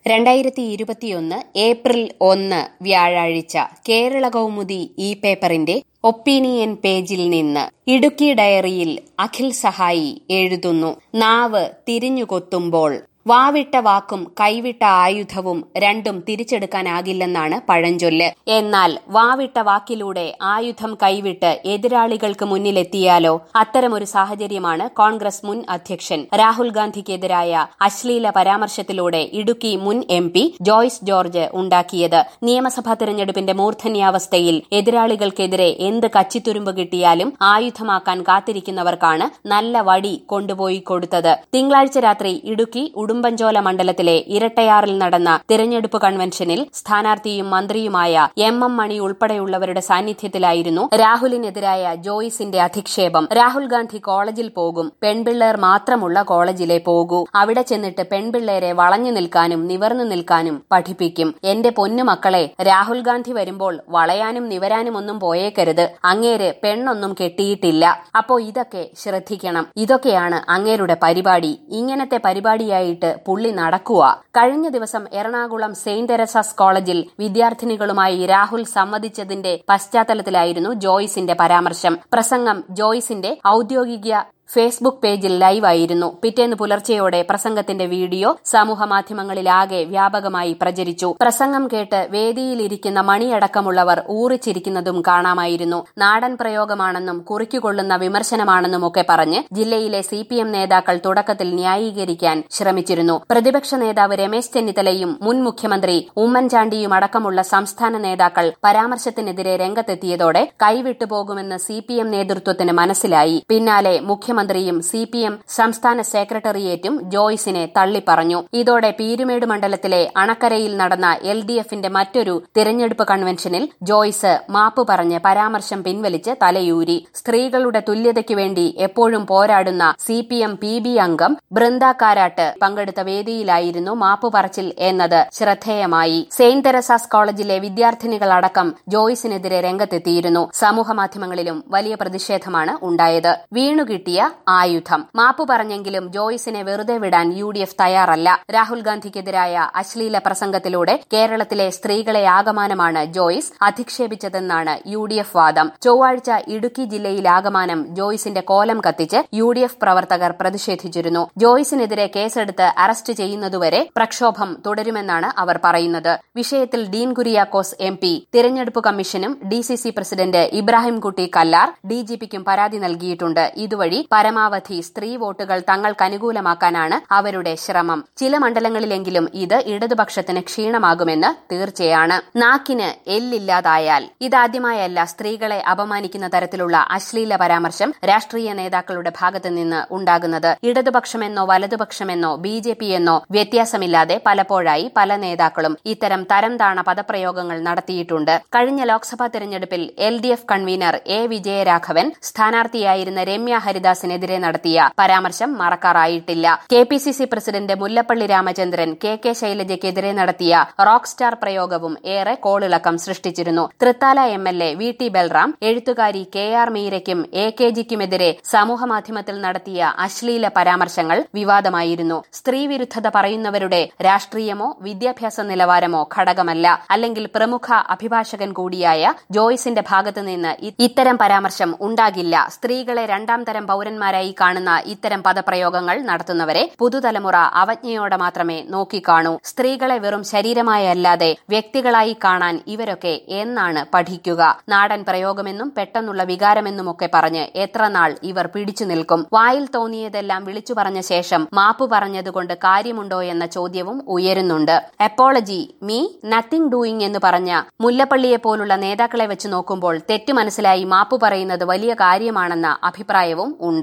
രണ്ടായിരത്തി ഇരുപത്തിയൊന്ന് ഏപ്രിൽ ഒന്ന് വ്യാഴാഴ്ച കേരള കൗമുദി ഈ പേപ്പറിന്റെ ഒപ്പീനിയൻ പേജിൽ നിന്ന് ഇടുക്കി ഡയറിയിൽ അഖിൽ സഹായി എഴുതുന്നു നാവ് തിരിഞ്ഞുകൊത്തുമ്പോൾ വാവിട്ട വാക്കും കൈവിട്ട ആയുധവും രണ്ടും തിരിച്ചെടുക്കാനാകില്ലെന്നാണ് പഴഞ്ചൊല്ല് എന്നാൽ വാവിട്ട വാക്കിലൂടെ ആയുധം കൈവിട്ട് എതിരാളികൾക്ക് മുന്നിലെത്തിയാലോ അത്തരമൊരു സാഹചര്യമാണ് കോൺഗ്രസ് മുൻ അധ്യക്ഷൻ രാഹുൽ ഗാന്ധിക്കെതിരായ അശ്ലീല പരാമർശത്തിലൂടെ ഇടുക്കി മുൻ എം പി ജോയ്സ് ജോർജ് ഉണ്ടാക്കിയത് നിയമസഭാ തെരഞ്ഞെടുപ്പിന്റെ മൂർധന്യാവസ്ഥയിൽ എതിരാളികൾക്കെതിരെ എന്ത് കച്ചിത്തുരുമ്പ് കിട്ടിയാലും ആയുധമാക്കാൻ കാത്തിരിക്കുന്നവർക്കാണ് നല്ല വടി കൊണ്ടുപോയി കൊടുത്തത് തിങ്കളാഴ്ച രാത്രി ഇടുക്കി ഉടുമ്പൻചോല മണ്ഡലത്തിലെ ഇരട്ടയാറിൽ നടന്ന തിരഞ്ഞെടുപ്പ് കൺവെൻഷനിൽ സ്ഥാനാർത്ഥിയും മന്ത്രിയുമായ എം എം മണി ഉൾപ്പെടെയുള്ളവരുടെ സാന്നിധ്യത്തിലായിരുന്നു രാഹുലിനെതിരായ ജോയിസിന്റെ അധിക്ഷേപം രാഹുൽ ഗാന്ധി കോളേജിൽ പോകും പെൺപിള്ളേർ മാത്രമുള്ള കോളേജിലെ പോകൂ അവിടെ ചെന്നിട്ട് പെൺപിള്ളേരെ വളഞ്ഞു നിൽക്കാനും നിവർന്നു നിൽക്കാനും പഠിപ്പിക്കും എന്റെ പൊന്നുമക്കളെ രാഹുൽ ഗാന്ധി വരുമ്പോൾ വളയാനും നിവരാനും ഒന്നും പോയേക്കരുത് അങ്ങേര് പെണ്ണൊന്നും കെട്ടിയിട്ടില്ല അപ്പോ ഇതൊക്കെ ശ്രദ്ധിക്കണം ഇതൊക്കെയാണ് അങ്ങേരുടെ പരിപാടി ഇങ്ങനത്തെ പരിപാടിയായിട്ട് പുള്ളി നടക്കുക കഴിഞ്ഞ ദിവസം എറണാകുളം സെയിന്റ് തെരേസാസ് കോളേജിൽ വിദ്യാർത്ഥിനികളുമായി രാഹുൽ സംവദിച്ചതിന്റെ പശ്ചാത്തലത്തിലായിരുന്നു ജോയ്സിന്റെ പരാമർശം പ്രസംഗം ജോയ്സിന്റെ ഔദ്യോഗിക ഫേസ്ബുക്ക് പേജിൽ ലൈവായിരുന്നു പിറ്റേന്ന് പുലർച്ചെയോടെ പ്രസംഗത്തിന്റെ വീഡിയോ സമൂഹ മാധ്യമങ്ങളിലാകെ വ്യാപകമായി പ്രചരിച്ചു പ്രസംഗം കേട്ട് വേദിയിലിരിക്കുന്ന മണിയടക്കമുള്ളവർ ഊറിച്ചിരിക്കുന്നതും കാണാമായിരുന്നു നാടൻ പ്രയോഗമാണെന്നും കുറിക്കുകൊള്ളുന്ന വിമർശനമാണെന്നും ഒക്കെ പറഞ്ഞ് ജില്ലയിലെ സി പി എം നേതാക്കൾ തുടക്കത്തിൽ ന്യായീകരിക്കാൻ ശ്രമിച്ചിരുന്നു പ്രതിപക്ഷ നേതാവ് രമേശ് ചെന്നിത്തലയും മുൻ മുഖ്യമന്ത്രി ഉമ്മൻചാണ്ടിയും അടക്കമുള്ള സംസ്ഥാന നേതാക്കൾ പരാമർശത്തിനെതിരെ രംഗത്തെത്തിയതോടെ കൈവിട്ടുപോകുമെന്ന് സി പി എം നേതൃത്വത്തിന് മനസ്സിലായി പിന്നാലെ മുഖ്യമന്ത്രി മുഖ്യമന്ത്രിയും സി പി എം സംസ്ഥാന സെക്രട്ടേറിയറ്റും ജോയ്സിനെ തള്ളിപ്പറഞ്ഞു ഇതോടെ പീരുമേട് മണ്ഡലത്തിലെ അണക്കരയിൽ നടന്ന എൽ ഡി എഫിന്റെ മറ്റൊരു തിരഞ്ഞെടുപ്പ് കൺവെൻഷനിൽ ജോയ്സ് മാപ്പ് പറഞ്ഞ് പരാമർശം പിൻവലിച്ച് തലയൂരി സ്ത്രീകളുടെ തുല്യതയ്ക്കു വേണ്ടി എപ്പോഴും പോരാടുന്ന C P M P B അംഗം ബൃന്ദ കാരാട്ട് പങ്കെടുത്ത വേദിയിലായിരുന്നു മാപ്പ് പറച്ചിൽ എന്നത് ശ്രദ്ധേയമായി സെയിന്റ് തെരസാസ് കോളേജിലെ വിദ്യാർത്ഥിനികളടക്കം ജോയ്സിനെതിരെ രംഗത്തെത്തിയിരുന്നു സമൂഹമാധ്യമങ്ങളിലും വലിയ പ്രതിഷേധമാണ് ഉണ്ടായത് വീണുകിട്ടിയ ആയുധം മാപ്പു പറഞ്ഞെങ്കിലും ജോയ്സിനെ വെറുതെ വിടാൻ യു ഡി എഫ് തയ്യാറല്ല രാഹുൽ ഗാന്ധിക്കെതിരായ അശ്ലീല പ്രസംഗത്തിലൂടെ കേരളത്തിലെ സ്ത്രീകളെ ആകമാനമാണ് ജോയ്സ് അധിക്ഷേപിച്ചതെന്നാണ് യു ഡി എഫ് വാദം ചൊവ്വാഴ്ച ഇടുക്കി ജില്ലയിൽ ആകമാനം ജോയ്സിന്റെ കോലം കത്തിച്ച് യു ഡി എഫ് പ്രവർത്തകർ പ്രതിഷേധിച്ചിരുന്നു ജോയ്സിനെതിരെ കേസെടുത്ത് അറസ്റ്റ് ചെയ്യുന്നതുവരെ പ്രക്ഷോഭം തുടരുമെന്നാണ് അവർ പറയുന്നത് വിഷയത്തിൽ ഡീൻ കുര്യാക്കോസ് എം പി തിരഞ്ഞെടുപ്പ് കമ്മീഷനും D C C president Ibrahimkutty Kallar ഡിജിപിക്കും പരാതി നൽകിയിട്ടുണ്ട് ഇതുവഴി പരമാവധി സ്ത്രീ വോട്ടുകൾ തങ്ങൾക്ക് അനുകൂലമാക്കാനാണ് അവരുടെ ശ്രമം ചില മണ്ഡലങ്ങളിലെങ്കിലും ഇത് ഇടതുപക്ഷത്തിന് ക്ഷീണമാകുമെന്ന് തീർച്ചയാണ് നാക്കിന് എല്ലില്ലാതായാൽ ഇതാദ്യമായല്ല സ്ത്രീകളെ അപമാനിക്കുന്ന തരത്തിലുള്ള അശ്ലീല പരാമർശം രാഷ്ട്രീയ നേതാക്കളുടെ ഭാഗത്തു നിന്ന് ഉണ്ടാകുന്നത് ഇടതുപക്ഷമെന്നോ വലതുപക്ഷമെന്നോ ബി ജെ പി എന്നോ വ്യത്യാസമില്ലാതെ പലപ്പോഴായി പല നേതാക്കളും ഇത്തരം തരം താണ പദപ്രയോഗങ്ങൾ നടത്തിയിട്ടുണ്ട് കഴിഞ്ഞ ലോക്സഭാ തെരഞ്ഞെടുപ്പിൽ L D F convenor A Vijayaraghavan സ്ഥാനാർത്ഥിയായിരുന്ന രമ്യ ഹരിദാസിനെതിരെ നടത്തിയ പരാമർശം മറക്കാറായിട്ടില്ല K P C C president Mullappally Ramachandran K K ശൈലജയ്ക്കെതിരെ നടത്തിയ റോക്ക് സ്റ്റാർ പ്രയോഗവും ഏറെ കോളിളക്കം സൃഷ്ടിച്ചിരുന്നു Thrithala M L A V T Balram എഴുത്തുകാരി കെ ആർ മീരയ്ക്കും എ കെ ജിക്കുമെതിരെ സമൂഹമാധ്യമത്തിൽ നടത്തിയ അശ്ലീല പരാമർശങ്ങൾ വിവാദമായിരുന്നു സ്ത്രീവിരുദ്ധത പറയുന്നവരുടെ രാഷ്ട്രീയമോ വിദ്യാഭ്യാസ നിലവാരമോ ഘടകമല്ല അല്ലെങ്കിൽ പ്രമുഖ അഭിഭാഷകൻ കൂടിയായ ജോയ്സിന്റെ ഭാഗത്തുനിന്ന് ഇത്തരം പരാമർശം ഉണ്ടാകില്ല സ്ത്രീകളെ രണ്ടാം തരം പൌരന്മാരായി കാണുന്ന ഇത്തരം പദപ്രയോഗങ്ങൾ നടത്തുന്നവരെ പുതുതലമുറ അവജ്ഞയോടെ മാത്രമേ നോക്കിക്കാണൂ സ്ത്രീകളെ വെറും ശരീരമായല്ലാതെ വ്യക്തികളായി കാണാൻ ഇവരൊക്കെ എന്നാണ് പഠിക്കുക നാടൻ പ്രയോഗമെന്നും പെട്ടെന്നുള്ള വികാരമെന്നുമൊക്കെ പറഞ്ഞ് എത്ര നാൾ ഇവർ പിടിച്ചു നിൽക്കും വായിൽ തോന്നിയതെല്ലാം വിളിച്ചു പറഞ്ഞ ശേഷം മാപ്പ് പറഞ്ഞതുകൊണ്ട് കാര്യമുണ്ടോ എന്ന ചോദ്യവും ഉയരുന്നുണ്ട് അപ്പോളജി മീ നത്തിങ് ഡൂയിങ് എന്ന് പറഞ്ഞ മുല്ലപ്പള്ളിയെ പോലുള്ള നേതാക്കളെ വെച്ച് നോക്കുമ്പോൾ തെറ്റു മനസ്സിലായി മാപ്പ് പറയുന്നത് വലിയ കാര്യമാണെന്ന അഭിപ്രായവും ഉണ്ട്